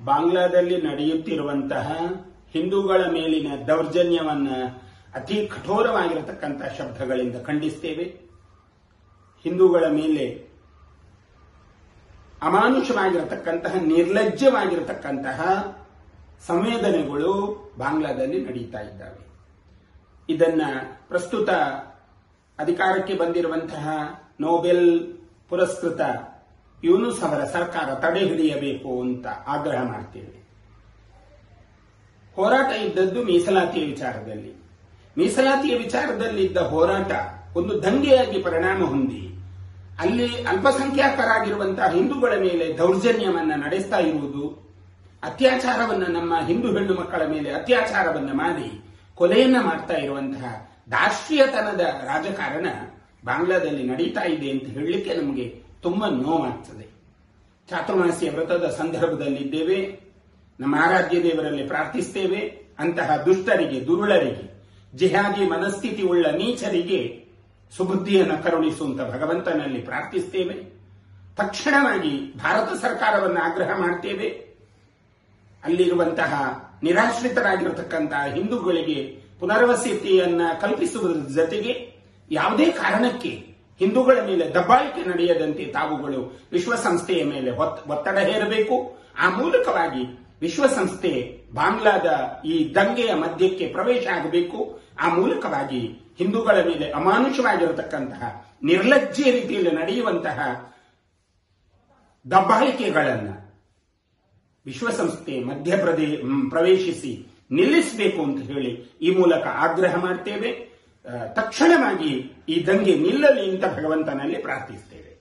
ಬಾಂಗ್ಲಾದಲ್ಲಿ ನಡೆಯುತ್ತಿರುವಂತಹ ಹಿಂದೂಗಳ ಮೇಲಿನ ದೌರ್ಜನ್ಯವನ್ನ ಅತಿ ಕಠೋರವಾಗಿರತಕ್ಕಂತಹ ಶಬ್ದಗಳಿಂದ ಖಂಡಿಸ್ತೇವೆ ಹಿಂದೂಗಳ ಮೇಲೆ ಅಮಾನುಷವಾಗಿರತಕ್ಕಂತಹ ನಿರ್ಲಜ್ಜವಾಗಿರತಕ್ಕಂತಹ ಸಂವೇದನೆಗಳು ಬಾಂಗ್ಲಾದಲ್ಲಿ ನಡೀತಾ ಇದ್ದಾವೆ ಇದನ್ನ ಪ್ರಸ್ತುತ ಅಧಿಕಾರಕ್ಕೆ ಬಂದಿರುವಂತಹ ನೋಬೆಲ್ ಪುರಸ್ಕೃತ ಯೂನುಸ್ ಅವರ ಸರ್ಕಾರ ತಡೆ ಹಿಡಿಯಬೇಕು ಅಂತ ಆಗ್ರಹ ಮಾಡ್ತೇವೆ ಹೋರಾಟ ಇದ್ದದ್ದು ಮೀಸಲಾತಿಯ ವಿಚಾರದಲ್ಲಿ ಮೀಸಲಾತಿಯ ವಿಚಾರದಲ್ಲಿದ್ದ ಹೋರಾಟ ಒಂದು ದಂಗೆಯಾಗಿ ಪರಿಣಾಮ ಹೊಂದಿ ಅಲ್ಲಿ ಅಲ್ಪಸಂಖ್ಯಾತರಾಗಿರುವಂತಹ ಹಿಂದೂಗಳ ಮೇಲೆ ದೌರ್ಜನ್ಯವನ್ನ ನಡೆಸ್ತಾ ಇರುವುದು ಅತ್ಯಾಚಾರವನ್ನ ನಮ್ಮ ಹಿಂದೂ ಹೆಣ್ಣು ಮಕ್ಕಳ ಮೇಲೆ ಅತ್ಯಾಚಾರವನ್ನ ಮಾಡಿ ಕೊಲೆಯನ್ನ ಮಾಡ್ತಾ ಇರುವಂತಹ ದಾರ್ಷ್ಟ್ರೀಯತನದ ರಾಜಕಾರಣ ಬಾಂಗ್ಲಾದಲ್ಲಿ ನಡೀತಾ ಇದೆ ಅಂತ ಹೇಳಲಿಕ್ಕೆ ನಮಗೆ ತುಂಬಾ ನೋವಾಗ್ತದೆ ಚಾತುರ್ಮಾಸ್ಯ ವ್ರತದ ಸಂದರ್ಭದಲ್ಲಿದ್ದೇವೆ ನಮ್ಮ ಆರಾಧ್ಯ ದೇವರಲ್ಲಿ ಪ್ರಾರ್ಥಿಸ್ತೇವೆ ಅಂತಹ ದುಷ್ಟರಿಗೆ ದುರುಳರಿಗೆ ಜಿಹಾದಿ ಮನಸ್ಥಿತಿ ಉಳ್ಳ ನೀಚರಿಗೆ ಸುಬುದ್ಧಿಯನ್ನು ಕರುಣಿಸುವಂತ ಭಗವಂತನಲ್ಲಿ ಪ್ರಾರ್ಥಿಸ್ತೇವೆ ತಕ್ಷಣವಾಗಿ ಭಾರತ ಸರ್ಕಾರವನ್ನು ಆಗ್ರಹ ಮಾಡ್ತೇವೆ ಅಲ್ಲಿರುವಂತಹ ನಿರಾಶ್ರಿತರಾಗಿರತಕ್ಕಂತಹ ಹಿಂದೂಗಳಿಗೆ ಪುನರ್ವಸತಿಯನ್ನ ಕಲ್ಪಿಸುವುದರ ಜೊತೆಗೆ ಯಾವುದೇ ಕಾರಣಕ್ಕೆ ಹಿಂದೂಗಳ ಮೇಲೆ ದಬ್ಬಾಳಿಕೆ ನಡೆಯದಂತೆ ತಾವುಗಳು ವಿಶ್ವಸಂಸ್ಥೆಯ ಮೇಲೆ ಒತ್ತಡ ಹೇರಬೇಕು ಆ ಮೂಲಕವಾಗಿ ವಿಶ್ವಸಂಸ್ಥೆ ಬಾಂಗ್ಲಾದ ಈ ದಂಗೆಯ ಮಧ್ಯಕ್ಕೆ ಪ್ರವೇಶ ಆಗಬೇಕು ಆ ಮೂಲಕವಾಗಿ ಹಿಂದೂಗಳ ಮೇಲೆ ಅಮಾನುಷವಾಗಿರತಕ್ಕಂತಹ ನಿರ್ಲಜ್ಜೆ ರೀತಿಯಲ್ಲಿ ನಡೆಯುವಂತಹ ದಬ್ಬಾಳಿಕೆಗಳನ್ನ ವಿಶ್ವಸಂಸ್ಥೆ ಮಧ್ಯಪ್ರದೇ ಪ್ರವೇಶಿಸಿ ನಿಲ್ಲಿಸಬೇಕು ಅಂತ ಹೇಳಿ ಈ ಮೂಲಕ ಆಗ್ರಹ ಮಾಡ್ತೇವೆ ತಕ್ಷಣವಾಗಿ ಈ ದಂಗೆ ನಿಲ್ಲಲಿ ಅಂತ ಭಗವಂತನಲ್ಲಿ ಪ್ರಾರ್ಥಿಸ್ತೇವೆ